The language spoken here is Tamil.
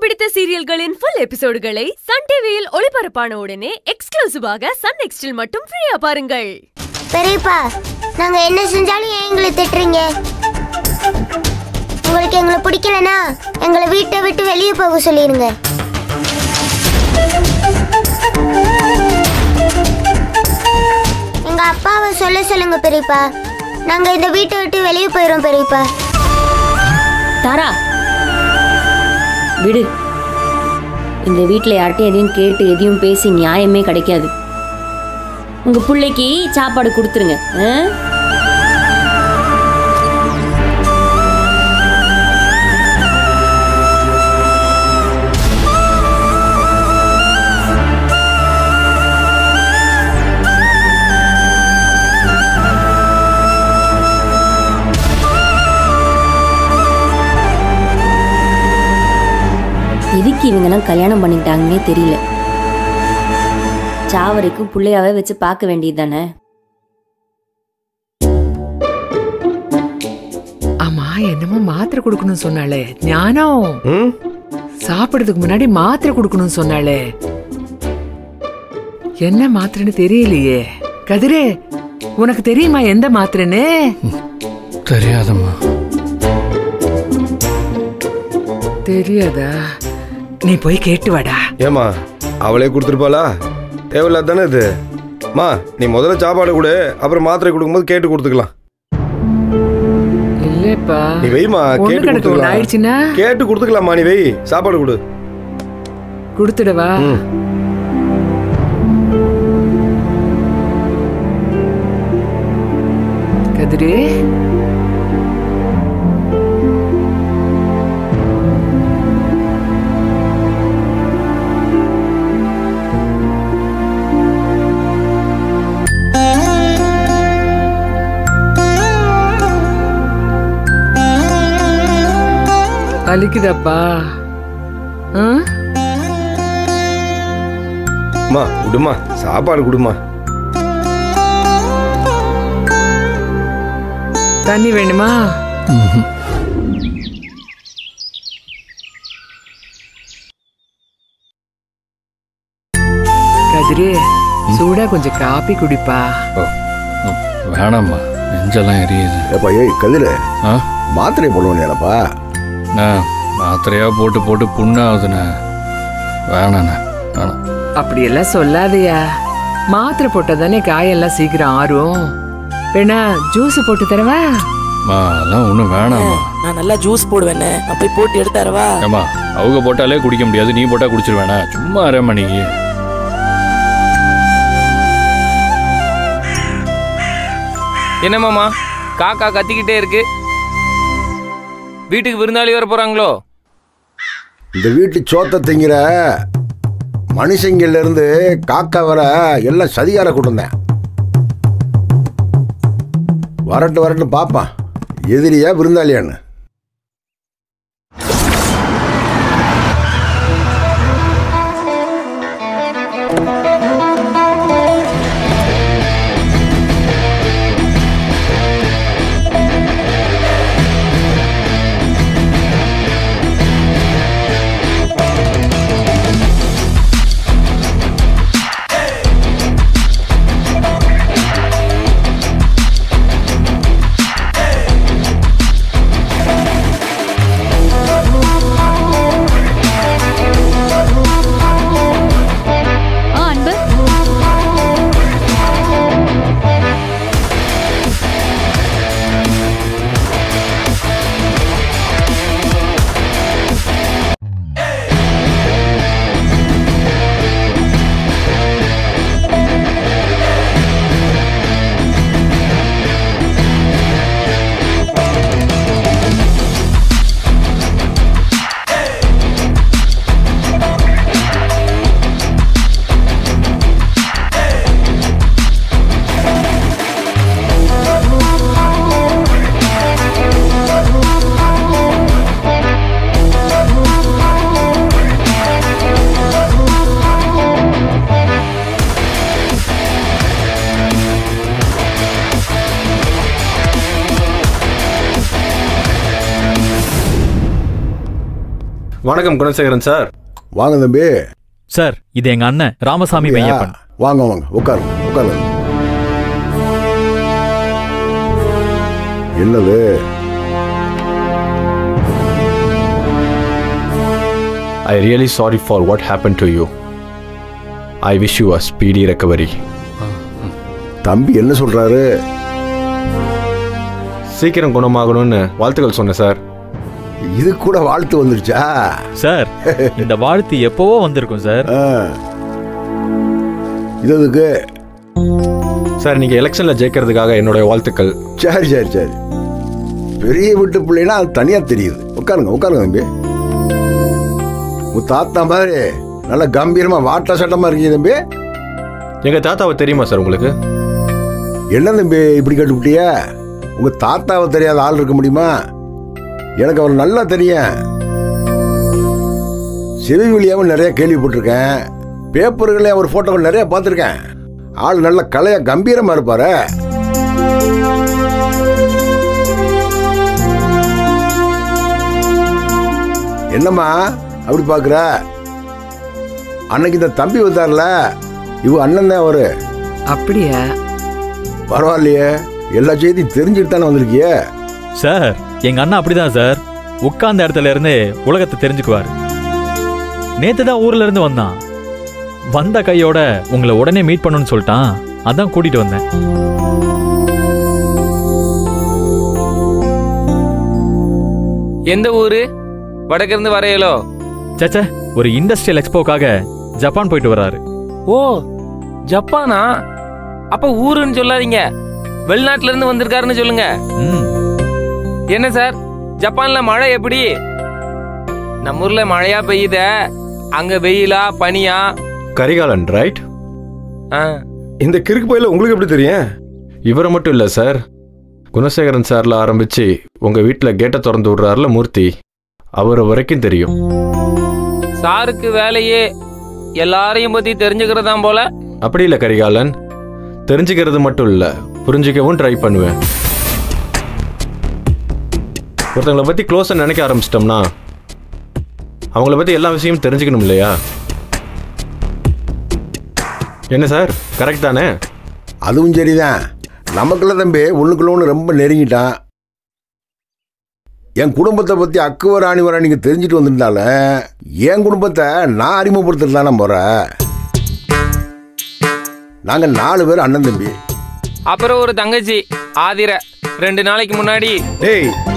பிடித்த சீரியல்களின் ஃபுல் எபிசோடுகளை சன் டிவியில் ஒளிபரப்பான உடனே எக்ஸ்க்ளூசிவாக சன் நெக்ஸ்டில் மட்டும் ஃப்ரீயா பாருங்கள் பெரியப்பா நாங்க என்ன செஞ்சாலும் ஏன் எங்களை திட்டுறீங்க உங்களுக்கு எங்களை பிடிக்கலனா எங்களை வீட்டை விட்டு வெளியே போக சொல்லிடுங்க எங்க அப்பாவை சொல்ல சொல்லுங்க பெரியப்பா நாங்க இந்த வீட்டை விட்டு வெளியே போயிடும் பெரியப்பா தாரா விடு இந்த வீட்டில் யார்கிட்டையும் எதையும் கேட்டு எதையும் பேசி நியாயமே கிடைக்காது உங்க பிள்ளைக்கு சாப்பாடு கொடுத்துருங்க ஆ? எதுக்கு இவங்கெல்லாம் கல்யாணம் பண்ணிக்கிட்டாங்கன்னே தெரியல சாவரைக்கும் பிள்ளையாவே வச்சு பார்க்க வேண்டியது தானே ஆமா என்னமோ மாத்திரை கொடுக்கணும்னு சொன்னாளே ஞானம் ம் சாப்பிடுறதுக்கு முன்னாடி மாத்திரை கொடுக்கணும்னு சொன்னாளே என்ன மாத்திரைன்னு தெரியலையே கதிரே உனக்கு தெரியுமா எந்த மாத்திரைன்னு தெரியாதம்மா தெரியாதா நீ போய் கேட்டு வாடா ஏம்மா அவளே கொடுத்துருப்பாளா தேவையில்லாத தானே இது மா நீ முதல்ல சாப்பாடு கொடு அப்புறம் மாத்திரை கொடுக்கும்போது கேட்டு கொடுத்துக்கலாம் இல்லப்பா நீ வைமா பொண்ணு கேட்டு கணக்கு ஒண்ணு கொடுத்துக்கலாம் ஆயிடுச்சுன்னா கேட்டு கொடுத்துக்கலாமா நீ வை சாப்பாடு கொடு கொடுத்துடவா ம் கதிரே வலிக்குதாப்பா ஆ? அம்மா விடுமா சாப்பாடு கொடுமா தண்ணி வேணுமா ம்ஹும். கதிரே சூடா கொஞ்சம் காப்பி குடிப்பா ஓ, ம், வேணாம்மா நெஞ்செல்லாம் எரியுது ஏப்பா ஏய் கதிரு ஆ மாத்திரை போடுவோம் நான் மாத்திரையா போட்டு போட்டு புண்ணாகுதுண்ணே வேணாண்ணே வேணாம் அப்படியெல்லாம் சொல்லாதயா மாத்திரை போட்டா தானே காயெல்லாம் சீக்கிரம் ஆறும் வேணா ஜூஸ் போட்டு தரவா மா அதெல்லாம் ஒன்றும் வேணாம்மா நான் நல்லா ஜூஸ் போடுவேண்ணே நான் போய் போட்டு எடுத்தாரவா ஏம்மா அவங்க போட்டாலே குடிக்க முடியாது நீ போட்டா குடிச்சிருவேண்ணா சும்மா அரேம்மா நீ என்னமாமா காக்கா கத்திக்கிட்டே இருக்கு வீட்டுக்கு விருந்தாளி வர போறாங்களோ இந்த வீட்டு சோத்தை திங்கிற மனுஷங்கள்ல இருந்து காக்கா வர எல்லாம் சதிகார கூட்டம் வரட்டு வரட்டு பாப்பான் எதிரியா விருந்தாளியான்னு வணக்கம் குணசேகரன் சார் வாங்க தம்பி சார் இது எங்க அண்ணன் ராமசாமி அப்படியா? மையப்பன் வாங்க வாங்க உட்காருங்க உட்காருங்க என்னது I really sorry for what happen to you I wish you a speedy recovery தம்பி என்ன சொல்றாரு சீக்கிரம் குணமாகணும்னு வாழ்த்துக்கள் சொன்னேன் சார் இது கூட வாழ்த்து வந்துருச்சா சார் இந்த வாழ்த்து எப்பவோ வந்திருக்கும் சார் ஆ. இது எதுக்கு சார் நீங்கள் எலெக்ஷனில் ஜெயிக்கிறதுக்காக என்னுடைய வாழ்த்துக்கள் சரி சரி சரி பெரிய வீட்டு பிள்ளைனா அது தனியா தெரியுது உட்காருங்க உட்காருங்க தம்பி உங்க தாத்தா மாதிரி நல்ல கம்பீரமா வாட்ட சட்டமா இருக்கீங்க தம்பி எங்கள் தாத்தாவை தெரியுமா சார் உங்களுக்கு என்ன தம்பி இப்படி கேட்டுவிட்டிய உங்க தாத்தாவை தெரியாத ஆள் இருக்க முடியுமா எனக்கு அவர் நல்லா தெரியும் செவி வழியாவும் நிறைய கேள்விப்பட்டிருக்கேன் பேப்பர்களையும் அவர் போட்டோவில் நிறைய பார்த்துருக்கேன் ஆள் நல்ல கலையா கம்பீரமா இருப்பாரு என்னம்மா அப்படி பார்க்குற அன்னைக்கு இந்த தம்பி வந்தார்ல இவ அண்ணன் தான் அவரு அப்படியா பரவாயில்லையே எல்லா செய்தியும் தெரிஞ்சுட்டு தானே வந்திருக்கியே சார் எங்க அண்ணன் அப்படிதான் சார் உட்கார்ந்த இடத்துல இருந்து உலகத்தை தெரிஞ்சுக்குவார் நேத்து தான் ஊர்ல இருந்து வந்தான் வந்த கையோட உங்களை உடனே மீட் பண்ணணும்னு சொல்லிட்டான் அதான் கூட்டிட்டு வந்தேன் எந்த ஊரு வடக்கு இருந்து வரையலோ சச்சா ஒரு இண்டஸ்ட்ரியல் எக்ஸ்போக்காக ஜப்பான் போயிட்டு வர்றாரு ஓ ஜப்பானா அப்ப ஊருன்னு சொல்லாதீங்க வெளிநாட்டுல இருந்து வந்திருக்காருன்னு சொல்லுங்க ம் என்ன சார் ஜப்பான்ல மழை எப்படி நம்ம ஊர்ல மழையா பெய்யுத அங்க வெயிலா பனியா கரிகாலன் ரைட் ஆ, இந்த கிறுக்கு பையில உங்களுக்கு எப்படி தெரியும் இவரை மட்டும் இல்லை சார் குணசேகரன் சார்ல ஆரம்பிச்சு உங்கள் வீட்டில் கேட்டை திறந்து விடுறாருல மூர்த்தி அவரை வரைக்கும் தெரியும் சாருக்கு வேலையே எல்லாரையும் பத்தி தெரிஞ்சுக்கிறதாம் போல அப்படி இல்லை கரிகாலன் தெரிஞ்சுக்கிறது மட்டும் இல்லை புரிஞ்சிக்கவும் ட்ரை பண்ணுவேன் ஒருத்தங்களை பற்றி க்ளோஸாக நினைக்க ஆரம்பிச்சிட்டோம்னா அவங்கள பற்றி எல்லா விஷயமும் தெரிஞ்சுக்கணும் இல்லையா என்ன சார் கரெக்ட் தானே அதுவும் சரிதான் நமக்குள்ள தம்பி ஒண்ணுக்குள்ள ஒன்று ரொம்ப நெருங்கிட்டான் என் குடும்பத்தை பத்தி அக்குவ ராணி வர நீங்க தெரிஞ்சுட்டு வந்திருந்தாலும் என் குடும்பத்தை நான் அறிமுகப்படுத்திட்டு தானே போறேன் நாங்க நாலு பேர் அண்ணன் தம்பி அப்புறம் ஒரு தங்கச்சி ஆதிர ரெண்டு நாளைக்கு முன்னாடி டேய்